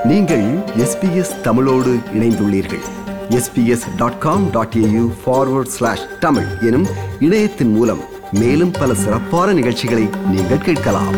நீங்கள் எஸ்பிஎஸ் தமிழோடு இணைந்துள்ளீர்கள் SBS dot com dot AU forward slash Tamil எனும் இணையத்தின் மூலம் மேலும் பல சிறப்பான நிகழ்ச்சிகளை நீங்கள் கேட்கலாம்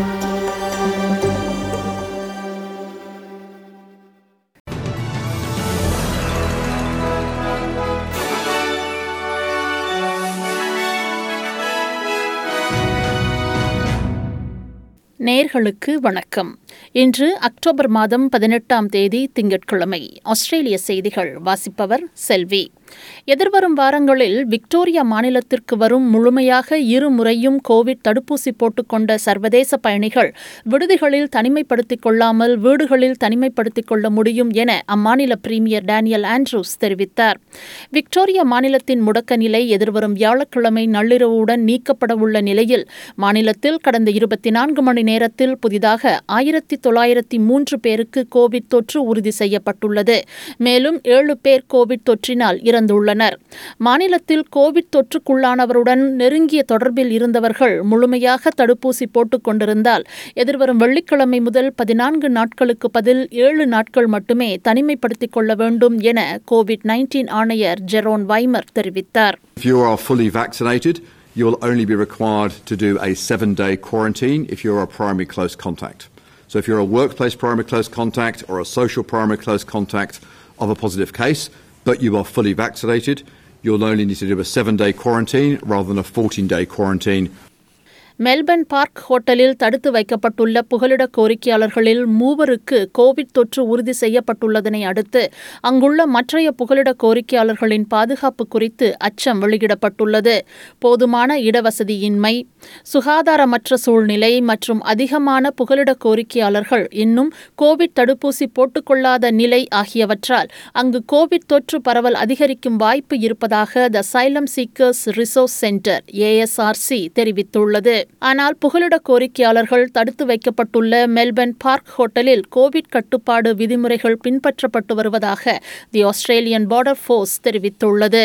நேர்களுக்கு வணக்கம் இன்று அக்டோபர் மாதம் பதினெட்டாம் தேதி திங்கட்கிழமை ஆஸ்திரேலிய செய்திகள் வாசிப்பவர் செல்வி எதிர்வரும் வாரங்களில் விக்டோரியா மாநிலத்திற்கு வரும் முழுமையாக இருமுறையும் கோவிட் தடுப்பூசி போட்டுக்கொண்ட சர்வதேச பயணிகள் விடுதிகளில் தனிமைப்படுத்திக் கொள்ளாமல் வீடுகளில் தனிமைப்படுத்திக் கொள்ள முடியும் என அம்மாநில பிரீமியர் டேனியல் ஆண்ட்ரூஸ் தெரிவித்தார் விக்டோரியா மாநிலத்தின் முடக்க நிலை எதிர்வரும் வியாழக்கிழமை நள்ளிரவுடன் நீக்கப்படவுள்ள நிலையில் மாநிலத்தில் கடந்த இருபத்தி நான்கு மணி நேரத்தில் புதிதாக ஆயிரத்தி தொள்ளாயிரத்தி மூன்று பேருக்கு கோவிட் தொற்று உறுதி செய்யப்பட்டுள்ளது மேலும் ஏழு பேர் கோவிட் தொற்றினால் இறந்துள்ளனர் மாநிலத்தில் கோவிட் தொற்றுக்குள்ளானவருடன் நெருங்கிய தொடர்பில் இருந்தவர்கள் முழுமையாக தடுப்பூசி போட்டுக் கொண்டிருந்தால் எதிர்வரும் வெள்ளிக்கிழமை முதல் பதினான்கு நாட்களுக்கு பதில் ஏழு நாட்கள் மட்டுமே தனிமைப்படுத்திக் கொள்ள வேண்டும் என கோவிட் நைன்டீன் ஆணையர் ஜெரோன் வைமர் தெரிவித்தார் If you are fully vaccinated, you will only be required to do a seven day quarantine if you're a primary close contact. So, if you're a workplace primary close contact or a social primary close contact of a positive case, but you are fully vaccinated, you'll only need to do a seven day quarantine rather than a 14 day quarantine Melbourne Park ஹோட்டலில் தடுத்து வைக்கப்பட்டுள்ள புகலிட கோரிக்கையாளர்களில் மூவருக்கு Covid தொற்று உறுதி செய்யப்பட்டுள்ளதனை அடுத்து அங்குள்ள மற்றைய புகலிட கோரிக்கையாளர்களின் பாதுகாப்பு குறித்து அச்சம் வெளியிடப்பட்டுள்ளது போதுமான இடவசதியின்மை சுகாதாரமற்ற சூழ்நிலை மற்றும் அதிகமான புகலிட கோரிக்கையாளர்கள் இன்னும் கோவிட் தடுப்பூசி போட்டுக்கொள்ளாத நிலை ஆகியவற்றால் அங்கு கோவிட் தொற்று பரவல் அதிகரிக்கும் வாய்ப்பு இருப்பதாக the asylum seekers resource centre ASRC தெரிவித்துள்ளது ஆனால் புகலிட கோரிக்கையாளர்கள் தடுத்து வைக்கப்பட்டுள்ள மெல்பர்ன் பார்க் ஹோட்டலில் கோவிட் கட்டுப்பாடு விதிமுறைகள் பின்பற்றப்பட்டு வருவதாக தி ஆஸ்திரேலியன் பார்டர் ஃபோர்ஸ் தெரிவித்துள்ளது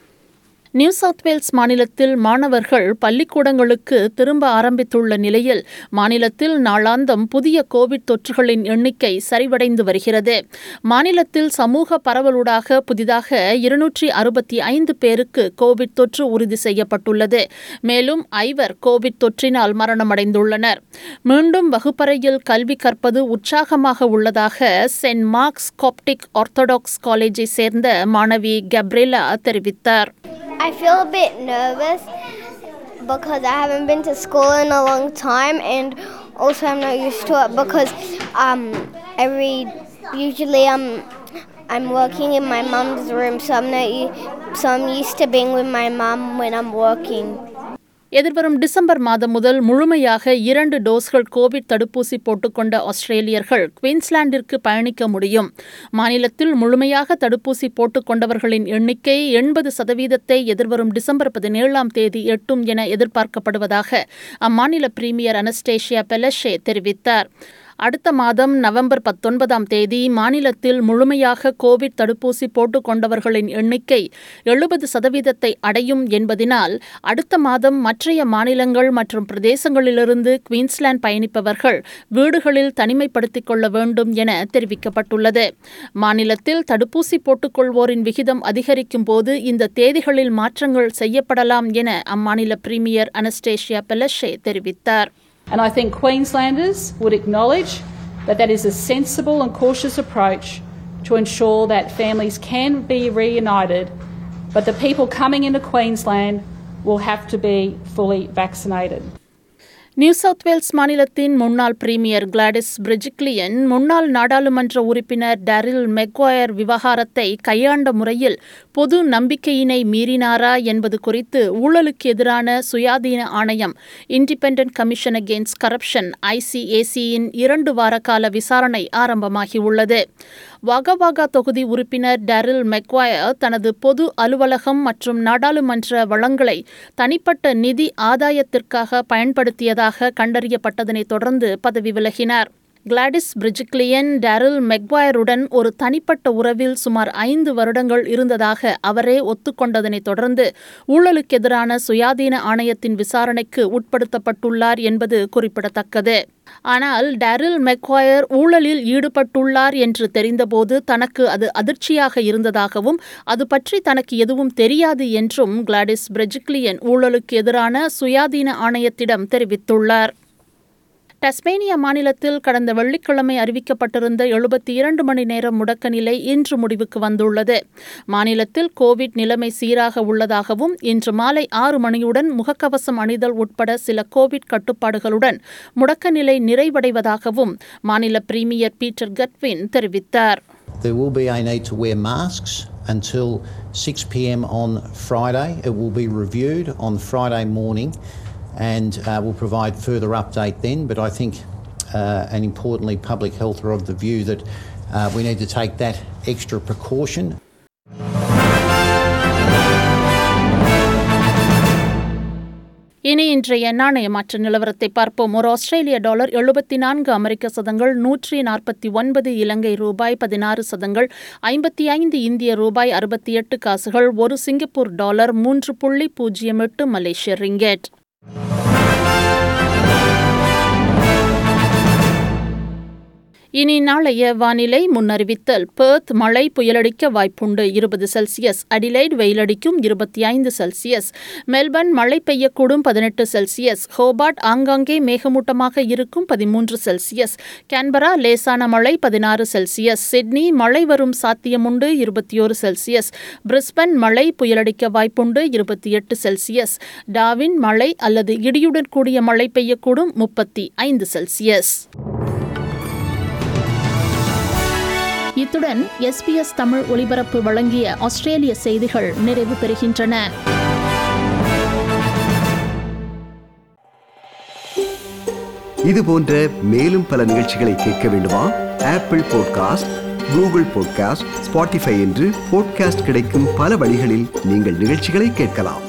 நியூ சவுத் வேல்ஸ் மாநிலத்தில் மாணவர்கள் பள்ளிக்கூடங்களுக்கு திரும்ப ஆரம்பித்துள்ள நிலையில் மாநிலத்தில் நாளாந்தம் புதிய கோவிட் தொற்றுகளின் எண்ணிக்கை சரிவடைந்து வருகிறது மாநிலத்தில் சமூக பரவலூடாக புதிதாக இருநூற்றி அறுபத்தி ஐந்து பேருக்கு கோவிட் தொற்று உறுதி செய்யப்பட்டுள்ளது மேலும் ஐவர் கோவிட் தொற்றினால் மரணமடைந்துள்ளனர் மீண்டும் வகுப்பறையில் கல்வி கற்பது உற்சாகமாக உள்ளதாக சென்ட் மார்க்ஸ் காப்டிக் ஆர்த்தடாக்ஸ் காலேஜை சேர்ந்த மாணவி கப்ரேலா தெரிவித்தார் I feel a bit nervous because I haven't been to school in a long time and also I'm not used to it because um every usually um I'm working in my mum's room so I'm not u- so I'm used to being with my mum when I'm working. எதிர்வரும் December மாதம் முதல் முழுமையாக இரண்டு டோஸ்கள் Covid தடுப்பூசி போட்டுக்கொண்ட ஆஸ்திரேலியர்கள் குயின்ஸ்லாந்திற்கு பயணிக்க முடியும் மாநிலத்தில் முழுமையாக தடுப்பூசி போட்டுக்கொண்டவர்களின் எண்ணிக்கை எண்பது சதவீதத்தை எதிர்வரும் டிசம்பர் பதினேழாம் தேதி எட்டும் என எதிர்பார்க்கப்படுவதாக அம்மாநில பிரீமியர் அனஸ்டேஷியா பெலஷே தெரிவித்தார் அடுத்த மாதம் நவம்பர் பத்தொன்பதாம் தேதி மாநிலத்தில் முழுமையாக கோவிட் தடுப்பூசி போட்டுக் கொண்டவர்களின் எண்ணிக்கை எழுபது சதவீதத்தை அடையும் என்பதினால் அடுத்த மாதம் மற்றைய மாநிலங்கள் மற்றும் பிரதேசங்களிலிருந்து குயின்ஸ்லாந்து பயணிப்பவர்கள் வீடுகளில் தனிமைப்படுத்திக் கொள்ள வேண்டும் என தெரிவிக்கப்பட்டுள்ளது மாநிலத்தில் தடுப்பூசி போட்டுக்கொள்வோரின் விகிதம் அதிகரிக்கும் போது இந்த தேதிகளில் மாற்றங்கள் செய்யப்படலாம் என அம்மாநில பிரீமியர் அனஸ்டேஷியா பெலஷே தெரிவித்தார் And I think Queenslanders would acknowledge that that is a sensible and cautious approach to ensure that families can be reunited, but the people coming into Queensland will have to be fully vaccinated. New South Wales மாநிலத்தின் முன்னாள் premier Gladys Berejiklian முன்னாள் நாடாளுமன்ற உறுப்பினர் டரில் Maguire விவகாரத்தை கையாண்ட முறையில் பொது நம்பிக்கையினை மீறினாரா என்பது குறித்து ஊழலுக்கு எதிரான சுயாதீன ஆணையம் இண்டிபெண்டன்ட் கமிஷன் அகேன்ஸ்ட் கரப்ஷன் ஐசிஏசியின் இரண்டு வார கால விசாரணை ஆரம்பமாகியுள்ளது வாகா வாகா தொகுதி உறுப்பினர் டரில் மெக்வாயர் தனது பொது அலுவலகம் மற்றும் நாடாளுமன்ற வளங்களை தனிப்பட்ட நிதி ஆதாயத்திற்காக பயன்படுத்தியதாக கண்டறியப்பட்டதனைத் தொடர்ந்து பதவி விலகினார் கிளாடிஸ் பிரிஜிக்லியன் டேரில் மெக்வாயருடன் ஒரு தனிப்பட்ட உறவில் சுமார் ஐந்து வருடங்கள் இருந்ததாக அவரே ஒத்துக்கொண்டதனைத் தொடர்ந்து ஊழலுக்கு எதிரான சுயாதீன ஆணையத்தின் விசாரணைக்கு உட்படுத்தப்பட்டுள்ளார் என்பது குறிப்பிடத்தக்கது ஆனால் டேரில் மெக்வாயர் ஊழலில் ஈடுபட்டுள்ளார் என்று தெரிந்தபோது தனக்கு அது அதிர்ச்சியாக இருந்ததாகவும் அது பற்றி தனக்கு எதுவும் தெரியாது என்றும் கிளாடிஸ் பிரெஜிக்லியன் ஊழலுக்கு எதிரான சுயாதீன ஆணையத்திடம் தெரிவித்துள்ளார் டஸ்மேனியா மாநிலத்தில் கடந்த வெள்ளிக்கிழமை அறிவிக்கப்பட்டிருந்த எழுபத்தி இரண்டு மணி நேரம் முடக்க நிலை இன்று முடிவுக்கு வந்துள்ளது மாநிலத்தில் கோவிட் நிலைமை சீராக உள்ளதாகவும் இன்று மாலை ஆறு மணியுடன் முகக்கவசம் அணிதல் உட்பட சில கோவிட் கட்டுப்பாடுகளுடன் முடக்க நிலை நிறைவடைவதாகவும் மாநில பிரீமியர் பீட்டர் கட்வின் தெரிவித்தார் There will be a need to wear masks until 6 pm on Friday. It will be reviewed on Friday morning and uh, we'll provide further update then. But I think, uh, and importantly, public health are of the view that uh, we need to take that extra precaution. இனி இன்றைய நாணய மாற்ற நிலவரத்தை பார்ப்போம் ஒரு ஆஸ்திரேலிய dollar எழுபத்தி நான்கு அமெரிக்க சதங்கள் நூற்றி நாற்பத்தி ஒன்பது இலங்கை ரூபாய் பதினாறு சதங்கள் ஐம்பத்தி ஐந்து இந்திய ரூபாய் அறுபத்தி எட்டு காசுகள் ஒரு சிங்கப்பூர் டாலர் மூன்று புள்ளி பூஜ்ஜியம் எட்டு மலேசிய ரிங்கெட் இனி நாளைய வானிலை முன்னறிவித்தல் பெர்த் மழை புயலடிக்க வாய்ப்புண்டு இருபது செல்சியஸ் அடிலைட் வெயிலடிக்கும் இருபத்தி ஐந்து செல்சியஸ் மெல்பர்ன் மழை பெய்யக்கூடும் பதினெட்டு செல்சியஸ் ஹோபார்ட் ஆங்காங்கே மேகமூட்டமாக இருக்கும் பதிமூன்று செல்சியஸ் கேன்பரா லேசான மழை பதினாறு செல்சியஸ் சிட்னி மழை வரும் சாத்தியமுண்டு இருபத்தி ஒரு செல்சியஸ் பிரிஸ்பன் மழை புயலடிக்க வாய்ப்புண்டு இருபத்தி எட்டு செல்சியஸ் டாவின் மழை அல்லது இடியுடன் கூடிய மழை பெய்யக்கூடும் முப்பத்தி ஐந்து செல்சியஸ் இத்துடன் எஸ்பிஎஸ் தமிழ் ஒலிபரப்பு வழங்கிய ஆஸ்திரேலிய செய்திகள் நிறைவு பெறுகின்றன இது போன்ற மேலும் பல நிகழ்ச்சிகளை கேட்க வேண்டுமா Apple podcast Google podcast Spotify என்று பாட்காஸ்ட் கிடைக்கும் பல வழிகளில் நீங்கள் நிகழ்ச்சிகளை கேட்கலாம்